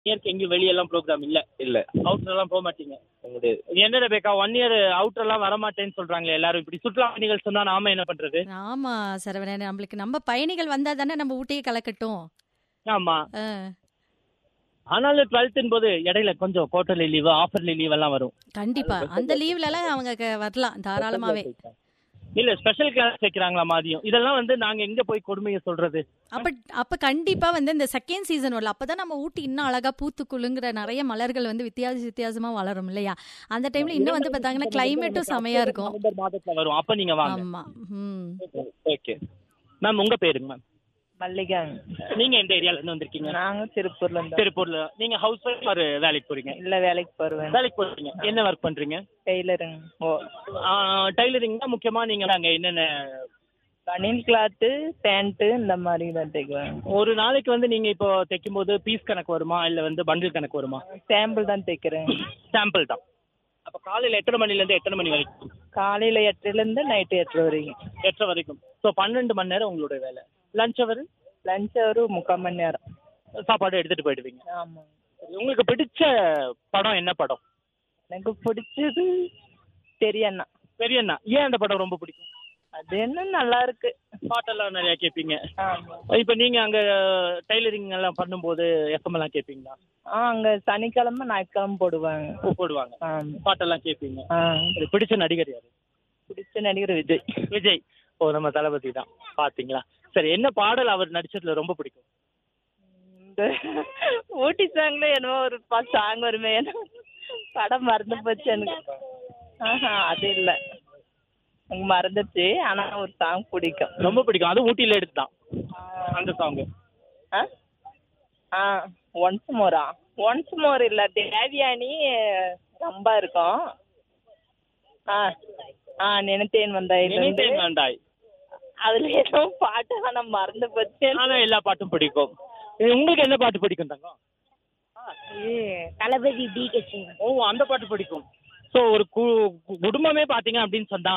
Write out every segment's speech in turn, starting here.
இயர்க்கு எங்கேயும் வெளியெல்லாம் ப்ரோக்ராம் இல்ல இல்ல அவுட்டர் எல்லாம் போக மாட்டீங்க முடியாது என்ன ரேபேக்கா ஒன் இயர் அவுட்டர் எல்லாம் வர மாட்டேன்னு சொல்றாங்களே எல்லாரும் இப்படி சுற்றுலா பயணிகள் சொன்னா நாம என்ன பண்றது ஆமா சரவணன் நம்மளுக்கு நம்ம பயணிகள் வந்தா தானே நம்ம ஊட்டியை கலக்கட்டும் ஆமா ஆ, ஆனாலும் டுவெல்த்துன்னு போது இடையில கொஞ்சம் குவார்டர்லி லீவ் ஆஃபர்லி லீவ் எல்லாம் வரும் கண்டிப்பா அந்த லீவ்ல எல்லாம் அவங்க க- வரலாம் தாராளமாவே இல்ல ஸ்பெஷல் கிளாஸ் வைக்கிறாங்களா மாதிரியும் இதெல்லாம் வந்து நாங்க எங்க போய் கொடுமையை சொல்றது அப்ப அப்ப கண்டிப்பா வந்து இந்த செகண்ட் சீசன் வரல அப்பதான் நம்ம ஊட்டி இன்னும் அழகா பூத்து குலுங்குற நிறைய மலர்கள் வந்து வித்தியாச வித்தியாசமா வளரும் இல்லையா அந்த டைம்ல இன்னும் வந்து பார்த்தாங்கன்னா கிளைமேட்டும் செமையா இருக்கும் நவம்பர் மாதத்துல வரும் அப்ப நீங்க வாங்க ஆமா ம் ஓகே மேம் உங்க பேருங்க மேம் மல்லிகா நீங்க எந்த ஏரியால இருந்து வந்திருக்கீங்க நாங்க திருப்பூர்ல இருந்து திருப்பூர்ல நீங்க ஹவுஸ் ஒய்ஃப் ஒரு வேலைக்கு போறீங்க இல்ல வேலைக்கு போறேன் வேலைக்கு போறீங்க என்ன ஒர்க் பண்றீங்க டெய்லருங்க ஓ டைலரிங் தான் முக்கியமா நீங்க அங்க என்னென்ன பனியன் கிளாத்து பேண்ட்டு இந்த மாதிரி தான் தைக்குவேன் ஒரு நாளைக்கு வந்து நீங்க இப்போ தைக்கும் போது பீஸ் கணக்கு வருமா இல்ல வந்து பண்டில் கணக்கு வருமா சாம்பிள் தான் தைக்கிறேன் சாம்பிள் தான் அப்ப காலையில எத்தனை மணில இருந்து எத்தனை மணி வரைக்கும் காலையில எட்டுல இருந்து நைட்டு எட்டரை வரைக்கும் எட்டரை வரைக்கும் ஸோ பன்னெண்டு மணி நேரம் உங்களோட வேலை லஞ்ச் அவர் லஞ்ச் ஒரு முக்கால் மணி நேரம் சாப்பாடு எடுத்துட்டு போயிடுவீங்க ஆமா உங்களுக்கு பிடிச்ச படம் என்ன படம் எனக்கு பிடிச்சது தெரியண்ணா பெரியண்ணா ஏன் அந்த படம் ரொம்ப பிடிக்கும் அது என்ன நல்லா இருக்கு பாட்டெல்லாம் நிறைய கேட்பீங்க ஆமா இப்போ நீங்க அங்க டைலரிங் எல்லாம் பண்ணும்போது எஃப்எம் எல்லாம் கேட்பீங்களா ஆ அங்க சனிக்கிழமை ஞாயிற்றுக்கிழமை போடுவாங்க ஓ, போடுவாங்க ஆமா பாட்டெல்லாம் கேட்பீங்க ஆ சரி, பிடிச்ச நடிகர் யாரு பிடிச்ச நடிகர் விஜய் விஜய் ஓ நம்ம தளபதி தான் பாத்தீங்களா சரி என்ன பாடல் அவர் நடிச்சதுல ரொம்ப பிடிக்கும் இந்த ஊட்டி சாங்ல என்னவோ ஒரு சாங் வருமே என்ன படம் மறந்து போச்சு எனக்கு ஆஹா அது இல்ல எனக்கு மறந்துச்சு ஆனா ஒரு சாங் பிடிக்கும் ரொம்ப பிடிக்கும் அது ஊட்டியில எடுத்துதான் அந்த சாங் ஆ? ஆ ஒன்ஸ் மோரா ஒன்ஸ் மோர் இல்ல தேவியானி ரொம்ப இருக்கும் ஆ ஆ நினைத்தேன் வந்தாயில இருந்து நினைத்தேன் வேண்டாய் அதுல ஏதோ பாட்டு ஆனா மறந்து போச்சு ஆனா எல்லா பாட்டும் பிடிக்கும் இது உங்களுக்கு என்ன பாட்டு பிடிக்கும் தங்கம் தளபதி டி ஓ அந்த பாட்டு பிடிக்கும் ஸோ ஒரு கு கு- குடும்பமே பார்த்தீங்க அப்படின்னு சொன்னா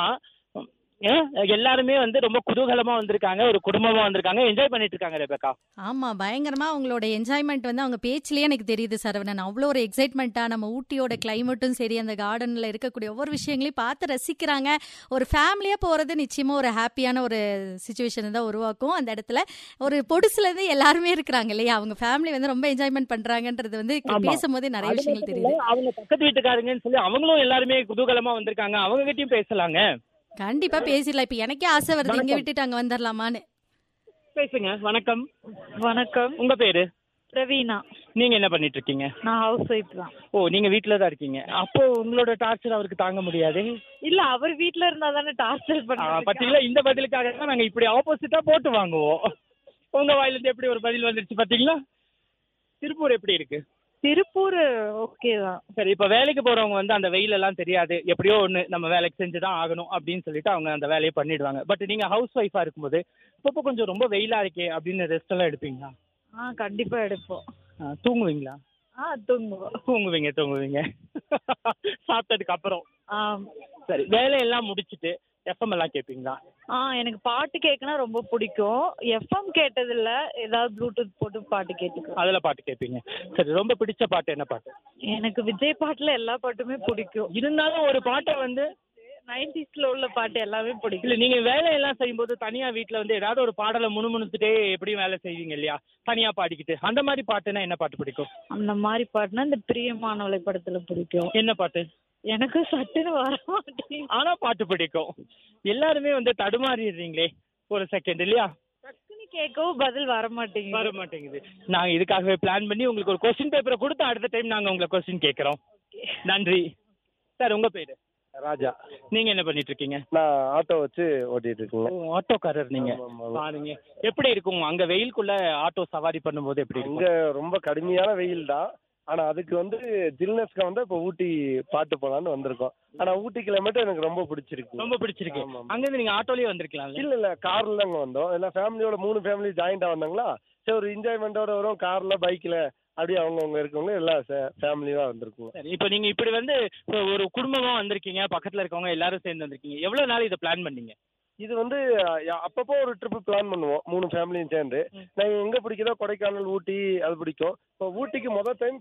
ஏன், எல்லாருமே வந்து ரொம்ப குதூகலமா வந்திருக்காங்க ஒரு குடும்பமா வந்திருக்காங்க என்ஜாய் பண்ணிட்டு இருக்காங்க ரெபேக்கா ஆமா பயங்கரமா அவங்களோட என்ஜாய்மெண்ட் வந்து அவங்க பேச்சிலேயே எனக்கு தெரியுது சரவணன் அவ்வளோ ஒரு எக்ஸைட்மெண்ட்டா நம்ம ஊட்டியோட கிளைமேட்டும் சரி அந்த கார்டன்ல இருக்கக்கூடிய ஒவ்வொரு விஷயங்களையும் பார்த்து ரசிக்கிறாங்க ஒரு ஃபேமிலியா போறது நிச்சயமா ஒரு ஹாப்பியான ஒரு சுச்சுவேஷன் தான் உருவாக்கும் அந்த இடத்துல ஒரு பொடுசுல இருந்து எல்லாருமே இருக்கிறாங்க இல்லையா அவங்க ஃபேமிலி வந்து ரொம்ப என்ஜாய்மெண்ட் பண்றாங்கன்றது வந்து ஆமா. பேசும்போதே நிறைய அது விஷயங்கள் மட்டும் தெரியுது இல்ல, அவங்க பக்கத்து வீட்டுக்காரங்கன்னு சொல்லி அவங்களும் எல்லாருமே குதூகலமா வந்திருக்காங்க அவங்க கிட்டயும் பேசலாங்க கண்டிப்பா பேசிடலாம் இப்ப எனக்கே ஆசை வருது இங்க வணக்கம். விட்டுட்டு அங்க வந்துடலாமான்னு பேசுங்க வணக்கம் வணக்கம் உங்க பேரு பிரவீனா நீங்க என்ன பண்ணிட்டு இருக்கீங்க நான் ஹவுஸ் ஒய்ஃப் தான் ஓ நீங்க வீட்ல தான் இருக்கீங்க அப்போ உங்களோட டார்ச்சர் அவருக்கு தாங்க முடியாது இல்ல அவர் வீட்ல இருந்தா தானே டார்ச்சர் ஆ, பண்ணுவாங்க பாத்தீங்களா இந்த பதிலுக்காக தான் நாங்க இப்படி ஆப்போசிட்டா போட்டு வாங்குவோம் உங்க வாயில இருந்து எப்படி ஒரு பதில் வந்துருச்சு பாத்தீங்களா திருப்பூர் எப்படி இருக்கு திருப்பூர் ஓகே தான் சரி இப்ப வேலைக்கு போறவங்க வந்து அந்த வெயில் எல்லாம் தெரியாது எப்படியோ ஒண்ணு நம்ம வேலைக்கு செஞ்சுதான் ஆகணும் அப்படின்னு சொல்லிட்டு அவங்க அந்த வேலையை பண்ணிடுவாங்க பட் நீங்க ஹவுஸ் ஒய்ஃபா இருக்கும்போது இப்போ கொஞ்சம் ரொம்ப வெயிலா இருக்கே அப்படின்னு ரெஸ்ட் எல்லாம் எடுப்பீங்களா ஆ கண்டிப்பா எடுப்போம் ஆ, தூங்குவீங்களா ஆ தூங்குவோம் தூங்குவீங்க தூங்குவீங்க சாப்பிட்டதுக்கு அப்புறம் ஆ சரி வேலையெல்லாம் முடிச்சிட்டு எஃப்எம் எல்லாம் கேட்பீங்களா ஆ எனக்கு பாட்டு கேட்கனா ரொம்ப பிடிக்கும் எஃப்எம் கேட்டதில்ல ஏதாவது ப்ளூடூத் போட்டு பாட்டு கேட்டுக்குவேன் அதுல பாட்டு கேட்பீங்க சரி ரொம்ப பிடிச்ச பாட்டு என்ன பாட்டு எனக்கு விஜய் பாட்டுல எல்லா பாட்டுமே பிடிக்கும் இருந்தாலும் ஒரு பாட்டை வந்து நைன்டிஸ்ல உள்ள பாட்டு எல்லாமே பிடிக்கும் இல்ல நீங்க வேலையெல்லாம் செய்யும்போது தனியா வீட்ல வந்து ஏதாவது ஒரு பாடலை முணுமுணுத்துட்டே எப்படியும் வேலை செய்வீங்க இல்லையா தனியா பாடிக்கிட்டு அந்த மாதிரி பாட்டுனா என்ன பாட்டு பிடிக்கும் அந்த மாதிரி பாட்டுனா இந்த பிரியமானவளை படத்துல பிடிக்கும் என்ன பாட்டு எனக்கு சட்டுன்னு வர மாட்டேங்குது ஆனா பாட்டு பிடிக்கும் எல்லாருமே வந்து தடுமாறிடுறீங்களே ஒரு செகண்ட் இல்லையா டக்குன்னு கேட்கவும் பதில் வர மாட்டேங்குது வர மாட்டேங்குது நாங்க இதுக்காகவே பிளான் பண்ணி உங்களுக்கு ஒரு கொஸ்டின் பேப்பரை கொடுத்து அடுத்த டைம் நாங்க உங்களை கொஸ்டின் கேட்கறோம் நன்றி சார் உங்க பேரு ராஜா நீங்க என்ன பண்ணிட்டு இருக்கீங்க நான் ஆட்டோ வச்சு ஓட்டிட்டு இருக்கேங்க ஓ, ஆட்டோக்காரர் நீங்க ஆமா, ஆமா. பாருங்க எப்படி இருக்கும் அங்க வெயிலுக்குள்ள ஆட்டோ சவாரி பண்ணும்போது எப்படி இங்க இருக்கும் ரொம்ப கடுமையான வெயில் தான் ஆனா அதுக்கு வந்து ஜில்னஸ்க்கு வந்து இப்ப ஊட்டி பாட்டு போலான்னு வந்திருக்கோம் ஆனா ஊட்டி கிளைமேட் எனக்கு ரொம்ப பிடிச்சிருக்கு ரொம்ப பிடிச்சிருக்கு ஆமா, ஆமா. அங்க இருந்து நீங்க ஆட்டோலயே வந்திருக்கலாம்ல இல்ல இல்ல கார்ல அங்க வந்தோம் எல்லாம் ஃபேமிலியோட மூணு ஃபேமிலி ஜாயிண்டா வந்தாங்களா சரி ஒரு என்ஜாய்மெண்டோட வரும் கார்ல பைக்ல அப்படியே அவங்கவுங்க இருக்கவங்க எல்லாம் ஃபேமிலியா வந்திருக்குங்க சரி இப்போ நீங்க இப்படி வந்து இப்போ ஒரு குடும்பமா வந்திருக்கீங்க பக்கத்துல இருக்கவங்க எல்லாரும் சேர்ந்து வந்திருக்கீங்க எவ்வளவு நாள் இதை பிளான் பண்ணீங்க இது வந்து அஹ், அப்பப்போ ஒரு ட்ரிப் பிளான் பண்ணுவோம் மூணு ஃபேமிலியும் சேர்ந்து நாங்கள் எங்கே பிடிக்குதோ கொடைக்கானல் ஊட்டி அது பிடிக்கும் இப்போ ஊட்டிக்கு முதல் டைம்